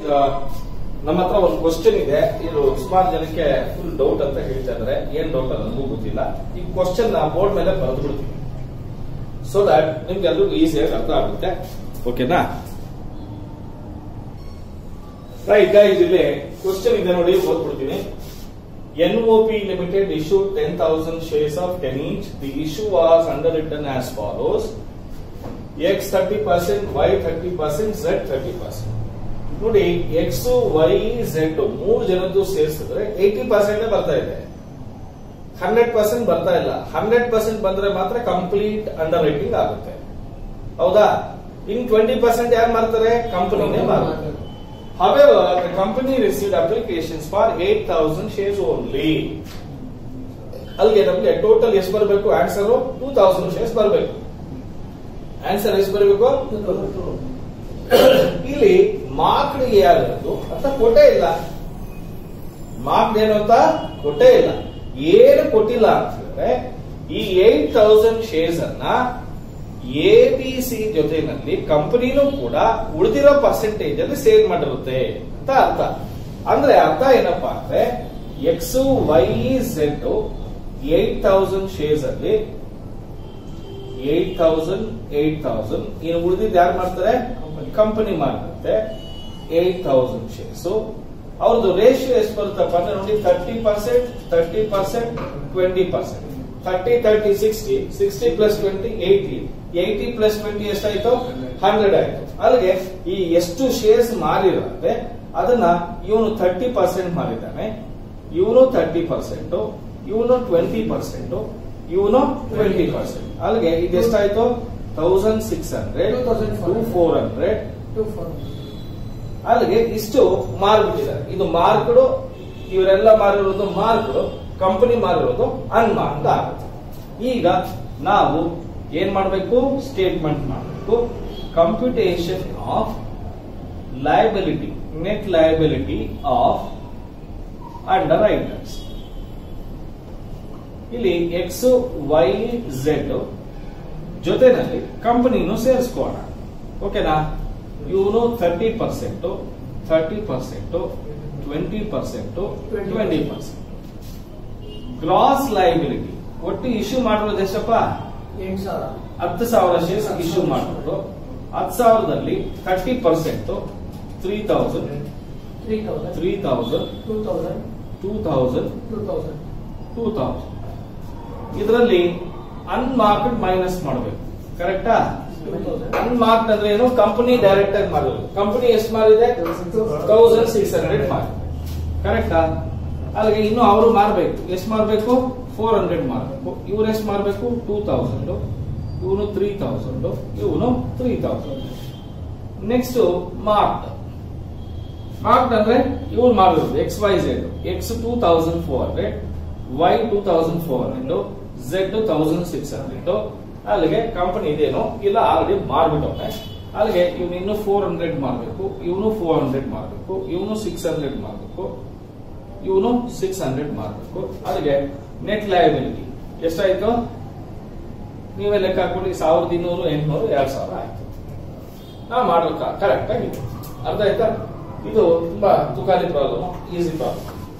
ಈಗ ನಮ್ಮ ಹತ್ರ ಒಂದು ಕ್ವಶನ್ ಇದೆ ಇದು ಸುಮಾರು ಜನಕ್ಕೆ ಫುಲ್ ಡೌಟ್ ಅಂತ ಹೇಳ್ತಾ ಇದಾರೆ ಏನ್ ಡೌಟ್ ಅಂತ ನನಗೂ ಗೊತ್ತಿಲ್ಲ ಈ ಕ್ವಶನ್ ಬೋರ್ಡ್ ಮೇಲೆ ಬರೆದು ಬಿಡ್ತೀನಿ ಸೊ ದಟ್ ನಿಮ್ಗೆ ಎಲ್ರಿಗೂ ಈಸಿಯಾಗಿ ಅರ್ಥ ಆಗುತ್ತೆ ಓಕೆನಾ ರೈಟ್ ಗೈಸ್ ಇಲ್ಲಿ ಕ್ವಶನ್ ಇದೆ ನೋಡಿ ಓದ್ಬಿಡ್ತೀನಿ NOP Limited issued 10,000 shares of 10 each. The issue was underwritten as follows. X 30%, Y 30%, Z 30%. ನೋಡಿ ಎಕ್ಸ್ ವೈ ಝೆಡ್ ಮೂರು ಜನದ್ದು ಸೇರಿಸಿದ್ರೆ ಏಯ್ಟಿ ಪರ್ಸೆಂಟ್ ಬರ್ತಾ ಇದೆ ಹಂಡ್ರೆಡ್ ಪರ್ಸೆಂಟ್ ಬರ್ತಾ ಇಲ್ಲ ಹಂಡ್ರೆಡ್ ಪರ್ಸೆಂಟ್ ಬಂದ್ರೆ ಮಾತ್ರ ಕಂಪ್ಲೀಟ್ ಅಂಡರ್ ರೈಟಿಂಗ್ ಆಗುತ್ತೆ ಹೌದಾ ಇನ್ ಟ್ವೆಂಟಿ ಪರ್ಸೆಂಟ್ ಯಾರು ಮಾಡ್ತಾರೆ ಕಂಪನಿನೇ ಮಾಡ್ತಾರೆ However, the company received applications for 8,000 shares only. ಅಲ್ಲಿಗೆ ನಮಗೆ ಟೋಟಲ್ ಎಷ್ಟು ಬರಬೇಕು ಆನ್ಸರ್ ಟೂ ತೌಸಂಡ್ ಶೇರ್ಸ್ ಬರಬೇಕು ಆನ್ಸರ್ ಎಷ್ಟು ಬರಬೇಕು ಇಲ್ಲಿ ಮಾರ್ಕ್ಡ್ ಯಾರದು ಅಂತ ಕೊಟ್ಟೇ ಇಲ್ಲ ಮಾರ್ಕ್ಡ್ ಏನು ಅಂತ ಕೊಟ್ಟೇ ಇಲ್ಲ ಏನು ಕೊಟ್ಟಿಲ್ಲ ಅಂತ ಹೇಳಿದ್ರೆ ಈ ಏಟ್ ತೌಸಂಡ್ ಶೇರ್ಸ್ ಅನ್ನ ಎ ಬಿ ಸಿ ಜೊತೆನಲ್ಲಿ ಕಂಪನಿನೂ ಕೂಡ ಉಳಿದಿರೋ ಪರ್ಸೆಂಟೇಜ್ ಅಲ್ಲಿ ಸೇಲ್ ಮಾಡಿರುತ್ತೆ ಅಂತ ಅರ್ಥ ಅಂದ್ರೆ ಅರ್ಥ ಏನಪ್ಪಾ ಅಂದ್ರೆ X Y Z eight thousand shares ಅಲ್ಲಿ ಏಟ್ ತೌಸಂಡ್ ಏಟ್ ತೌಸಂಡ್ ಇನ್ನು ಉಳಿದಿದ್ದು ಯಾರು ಮಾಡ್ತಾರೆ ಕಂಪನಿ ಮಾಡಿರುತ್ತೆ ಏಟ್ ತೌಸಂಡ್ ಶೇರ್ಸ್ ಅವ್ರದ್ದು ರೇಷಿಯೋ ಎಷ್ಟು ಬರುತ್ತಪ್ಪ ಅಂದ್ರೆ ನೋಡಿ thirty percent thirty percent twenty percent thirty thirty sixty sixty plus twenty eighty eighty plus twenty ಎಷ್ಟಾಯ್ತು ಹಂಡ್ರೆಡ್ ಆಯ್ತು ಅಲ್ಲಿಗೆ ಈ ಎಷ್ಟು ಶೇರ್ಸ್ ಮಾರಿರುತ್ತೆ ಅದನ್ನ ಇವನು ತರ್ಟಿ ಪರ್ಸೆಂಟ್ ಮಾರಿದ್ದಾನೆ ಇವನು ತರ್ಟಿ ಪರ್ಸೆಂಟ್ ಇವನು ಟ್ವೆಂಟಿ ಪರ್ಸೆಂಟ್ ಇವನು ಟ್ವೆಂಟಿ ಪರ್ಸೆಂಟ್ ಅಲ್ಲಿಗೆ ಇದೆಷ್ಟಾಯ್ತು thousand six hundred two four hundred ಅಲ್ಲಿಗೆ ಇಷ್ಟು ಮಾರ್ಬಿಟ್ಟಿದ್ದಾರೆ ಇದು ಮಾರ್ಕ್ಡು ಇವರೆಲ್ಲ ಮಾರಿರೋದು ಮಾರ್ಕ್ಡು ಕಂಪನಿ ಮಾರಿರೋದು ಅನ್ಮಾರ್ಕ್ಡ್ ಆಗುತ್ತೆ ಈಗ ನಾವು ಏನ್ ಮಾಡಬೇಕು ಸ್ಟೇಟ್ಮೆಂಟ್ ಮಾಡಬೇಕು computation of liability net liability of underwriters ಇಲ್ಲಿ ಎಕ್ಸ್ ವೈ ಝೆಡ್ ಜೊತೆನಲ್ಲಿ ಕಂಪನಿನೂ ಸೇರಿಸ್ಕೋಣ ಓಕೆನಾ ಇವನು thirty percent thirty percent twenty percent twenty percent gross liability ಒಟ್ಟು ಇಶ್ಯೂ ಮಾಡಿರೋದು ಎಷ್ಟಪ್ಪ ಎಂಟು ಸಾವಿರ ಹತ್ತು ಸಾವಿರ ಶೇರ್ಸ್ ಇಶ್ಯೂ ಮಾಡಿರೋದು ಹತ್ತು ಸಾವಿರದಲ್ಲಿ thirty percent three thousand three thousand three thousand two thousand two thousand two thousand two thousand ಇದರಲ್ಲಿ ಅನ್ಮಾರ್ಕ್ಡ್ ಮೈನಸ್ ಮಾಡಬೇಕು ಕರೆಕ್ಟಾ ಟೂ ತೌಸಂಡ್ ಅನ್ಮಾರ್ಕ್ಡ್ ಅಂದ್ರೆ ಏನು ಕಂಪನಿ ಡೈರೆಕ್ಟ್ ಆಗಿ ಮಾಡಿರೋದು ಕಂಪನಿ ಎಷ್ಟು ಮಾರಿದೆ ತೌಸಂಡ್ ಸಿಕ್ಸ್ ಹಂಡ್ರೆಡ್ ಮಾರಿದೆ ಕರೆಕ್ಟಾ ಅಲ್ಲಿಗೆ ಇನ್ನು ಅವರು ಮಾರಬೇಕು ಎಷ್ಟು ಮಾರಬೇಕು ಫೋರ್ ಹಂಡ್ರೆಡ್ ಮಾರಬೇಕು ಇವ್ರು ಎಷ್ಟು ಮಾರಬೇಕು ಟೂ ತೌಸಂಡ್ ಇವನು ತ್ರೀ ತೌಸಂಡ್ ಇವನು three thousand next marked marked ಅಂದ್ರೆ ಇವ್ರು ಮಾಡಿರೋದು X Y Z X two thousand four hundred Y two thousand four hundred Z thousand six hundred ಅಲ್ಲಿಗೆ ಕಂಪನಿ ಇದೇನು ಇಲ್ಲ ಆಲ್ರೆಡಿ ಮಾರ್ಬಿಟ್ಟವ್ರೆ ಅಲ್ಲಿಗೆ ಇವ್ನು ಇನ್ನು ಫೋರ್ ಹಂಡ್ರೆಡ್ ಮಾಡಬೇಕು ಇವನು ಫೋರ್ ಹಂಡ್ರೆಡ್ ಮಾಡಬೇಕು ಇವನು ಸಿಕ್ಸ್ ಹಂಡ್ರೆಡ್ ಮಾಡಬೇಕು ಇವನು ಸಿಕ್ಸ್ ಹಂಡ್ರೆಡ್ ಮಾಡಬೇಕು ಅಲ್ಲಿಗೆ ನೆಟ್ ಲಯಬಿಲಿಟಿ ಎಷ್ಟಾಯ್ತು ನೀವೇ ಲೆಕ್ಕ ಹಾಕೊಳ್ಳಿ ಸಾವಿರದ ಇನ್ನೂರು ಎಂಟುನೂರು ಎರಡ್ ಸಾವಿರ ಆಯ್ತು ನಾ ಮಾಡೋದು ಕರೆಕ್ಟ್ ಆಗಿದೆ ಅರ್ಥ ಆಯ್ತಾ ಇದು ತುಂಬಾ ತುಕಾಲಿ ಪ್ರಾಬ್ಲಮ್ ಈಸಿ ಪ್ರಾಬ್ಲಮ್